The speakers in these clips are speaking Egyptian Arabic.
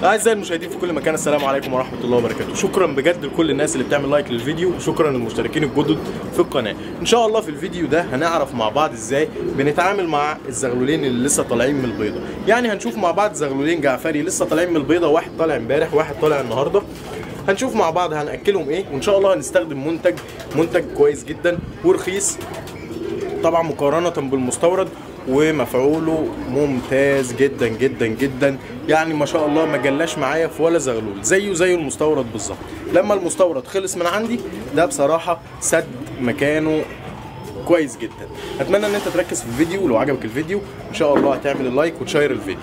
اعزائي المشاهدين في كل مكان السلام عليكم ورحمه الله وبركاته شكرا بجد لكل الناس اللي بتعمل لايك للفيديو وشكرا للمشتركين الجدد في القناه ان شاء الله في الفيديو ده هنعرف مع بعض ازاي بنتعامل مع الزغلولين اللي لسه طالعين من البيضه يعني هنشوف مع بعض زغلولين جعفري لسه طالعين من البيضه واحد طالع امبارح واحد طالع النهارده هنشوف مع بعض هناكلهم ايه وان شاء الله هنستخدم منتج منتج كويس جدا ورخيص طبعا مقارنة بالمستورد ومفعوله ممتاز جدا جدا جدا يعني ما شاء الله ما جلاش معايا في ولا زغلول زيه زي المستورد بالظبط لما المستورد خلص من عندي ده بصراحة سد مكانه كويس جدا اتمنى ان انت تركز في الفيديو ولو عجبك الفيديو ان شاء الله هتعمل اللايك وتشير الفيديو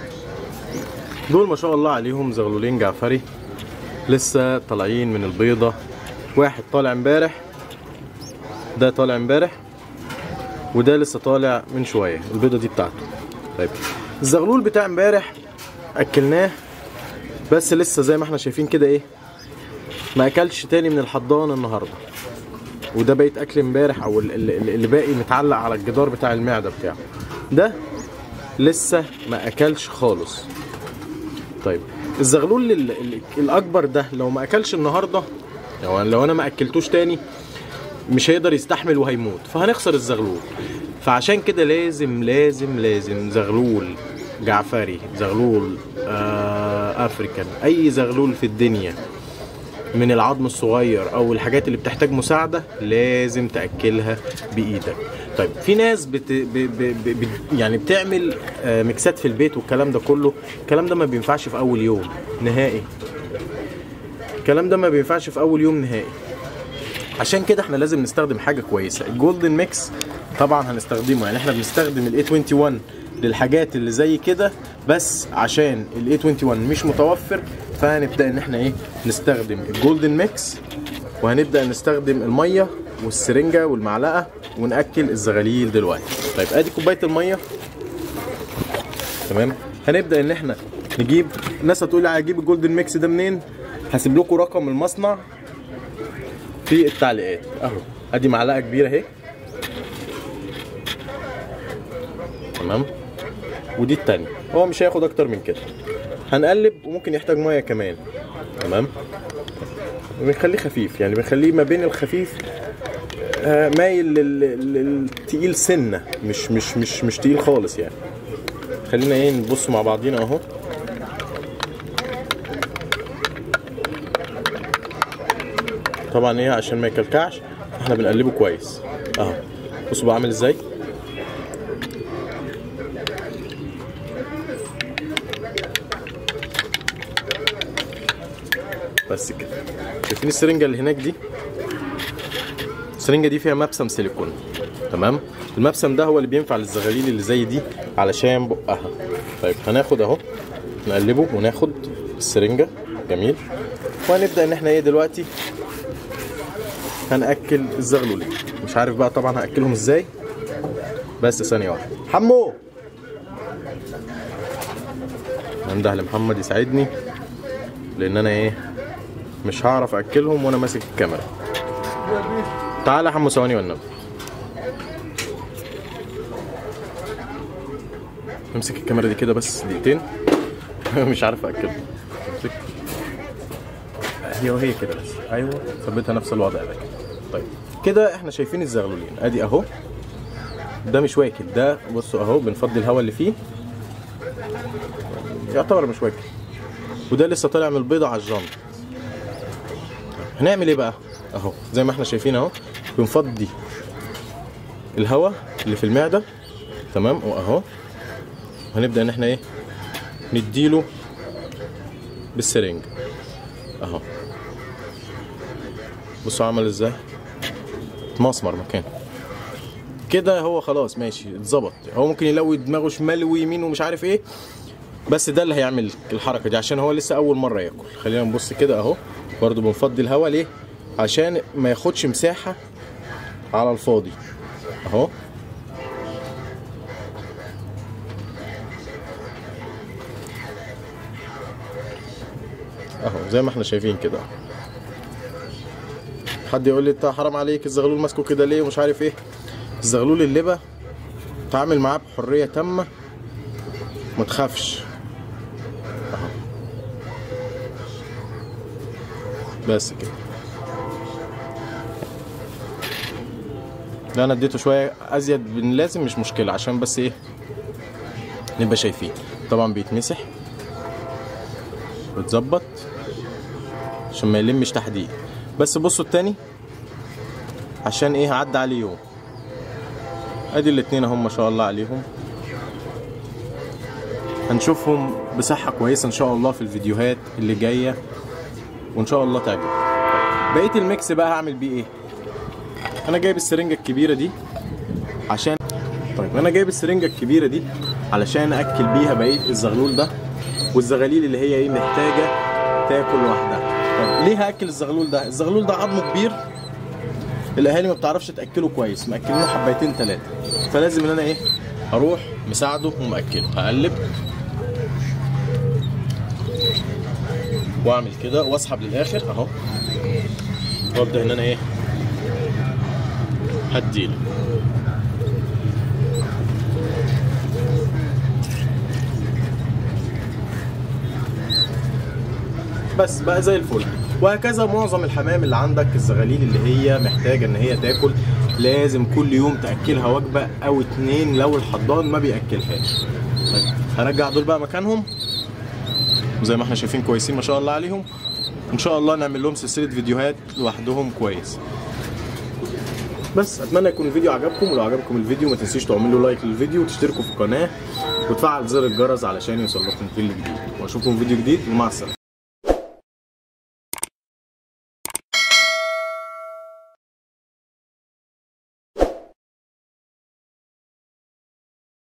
دول ما شاء الله عليهم زغلولين جعفري لسه طالعين من البيضة واحد طالع امبارح ده طالع امبارح وده لسه طالع من شويه البيضه دي بتاعته طيب الزغلول بتاع امبارح اكلناه بس لسه زي ما احنا شايفين كده ايه ما اكلش تاني من الحضان النهارده وده بقيت اكل امبارح او ال- ال- اللي باقي متعلق على الجدار بتاع المعده بتاعه ده لسه ما اكلش خالص طيب الزغلول ال- ال- الاكبر ده لو ما اكلش النهارده لو لو انا ما اكلتوش تاني مش هيقدر يستحمل وهيموت فهنخسر الزغلول فعشان كده لازم لازم لازم زغلول جعفري زغلول آه افريكان اي زغلول في الدنيا من العظم الصغير او الحاجات اللي بتحتاج مساعده لازم تاكلها بايدك طيب في ناس بت... ب... ب... ب... ب... يعني بتعمل آه، ميكسات في البيت والكلام ده كله الكلام ده ما بينفعش في اول يوم نهائي الكلام ده ما بينفعش في اول يوم نهائي عشان كده احنا لازم نستخدم حاجه كويسه الجولدن ميكس طبعا هنستخدمه يعني احنا بنستخدم ال A21 للحاجات اللي زي كده بس عشان ال A21 مش متوفر فهنبدا ان احنا ايه نستخدم الجولدن ميكس وهنبدا نستخدم الميه والسرنجه والمعلقه وناكل الزغاليل دلوقتي طيب ادي كوبايه الميه تمام هنبدا ان احنا نجيب الناس هتقول لي هجيب الجولدن ميكس ده منين هسيب لكم رقم المصنع في التعليقات اهو ادي معلقه كبيره اهي تمام ودي التانية هو مش هياخد اكتر من كده هنقلب وممكن يحتاج ميه كمان تمام بنخليه خفيف يعني بنخليه ما بين الخفيف آه، مايل لل- للتقيل سنه مش مش مش مش تقيل خالص يعني خلينا ايه نبص مع بعضينا اهو طبعا ايه عشان ما يكلكعش احنا بنقلبه كويس اهو بصوا بقى عامل ازاي بس كده شايفين السرنجه اللي هناك دي السرنجه دي فيها مبسم سيليكون تمام المبسم ده هو اللي بينفع للزغاليل اللي زي دي علشان بقها طيب هناخد اهو نقلبه وناخد السرنجه جميل وهنبدا ان احنا ايه دلوقتي هنأكل الزغلولين مش عارف بقى طبعا هأكلهم ازاي بس ثانية واحدة حمو ننده لمحمد يساعدني لأن أنا إيه مش هعرف أكلهم وأنا ماسك الكاميرا تعالى يا حمو ثواني والنبي امسك الكاميرا دي كده بس دقيقتين مش عارف أكلهم امسك هي وهي كده بس ايوه ثبتها نفس الوضع ده كده طيب كده احنا شايفين الزغلولين ادي اهو ده مش واكل ده بصوا اهو بنفضي الهواء اللي فيه يعتبر مش واكل وده لسه طالع من البيضه على الجنط هنعمل ايه بقى اهو زي ما احنا شايفين اهو بنفضي الهواء اللي في المعده تمام واهو هنبدا ان احنا ايه نديله بالسرنج اهو بصوا عمل ازاي اتمسمر مكان كده هو خلاص ماشي اتظبط هو ممكن يلوي دماغه شمال ويمين ومش عارف ايه بس ده اللي هيعمل الحركه دي عشان هو لسه اول مره ياكل خلينا نبص كده اهو برضو بنفضي الهواء ليه عشان ما ياخدش مساحه على الفاضي اهو اهو زي ما احنا شايفين كده حد يقول لي انت حرام عليك الزغلول ماسكه كده ليه ومش عارف ايه الزغلول اللبه تعامل معاه بحريه تامه ما تخافش اهو بس كده ده انا اديته شويه ازيد من لازم مش مشكله عشان بس ايه نبقى شايفين طبعا بيتمسح بتظبط عشان ما يلمش تحديد بس بصوا التاني عشان ايه عدى عليه يوم ادي الاتنين اهم ما شاء الله عليهم هنشوفهم بصحة كويسة ان شاء الله في الفيديوهات اللي جاية وان شاء الله تعجب بقية الميكس بقى هعمل بيه ايه انا جايب السرنجة الكبيرة دي عشان طيب انا جايب السرنجة الكبيرة دي علشان اكل بيها بقية الزغلول ده والزغاليل اللي هي ايه محتاجة تاكل لوحدها طيب ليه هاكل الزغلول ده الزغلول ده عظمه كبير الاهالي ما بتعرفش تاكله كويس ماكلينه حبايتين ثلاثه فلازم ان انا ايه اروح مساعده ومأكله هقلب واعمل كده واسحب للاخر اهو وابدا ان انا ايه هديله بس بقى زي الفل وهكذا معظم الحمام اللي عندك الزغاليل اللي هي محتاجه ان هي تاكل لازم كل يوم تاكلها وجبه او اتنين لو الحضان ما بياكلهاش طيب هرجع دول بقى مكانهم وزي ما احنا شايفين كويسين ما شاء الله عليهم ان شاء الله نعمل لهم سلسله فيديوهات لوحدهم كويس بس اتمنى يكون الفيديو عجبكم ولو عجبكم الفيديو ما تنسيش تعملوا لايك للفيديو وتشتركوا في القناه وتفعل زر الجرس علشان يوصل لكم كل جديد واشوفكم في فيديو جديد ومع السلامه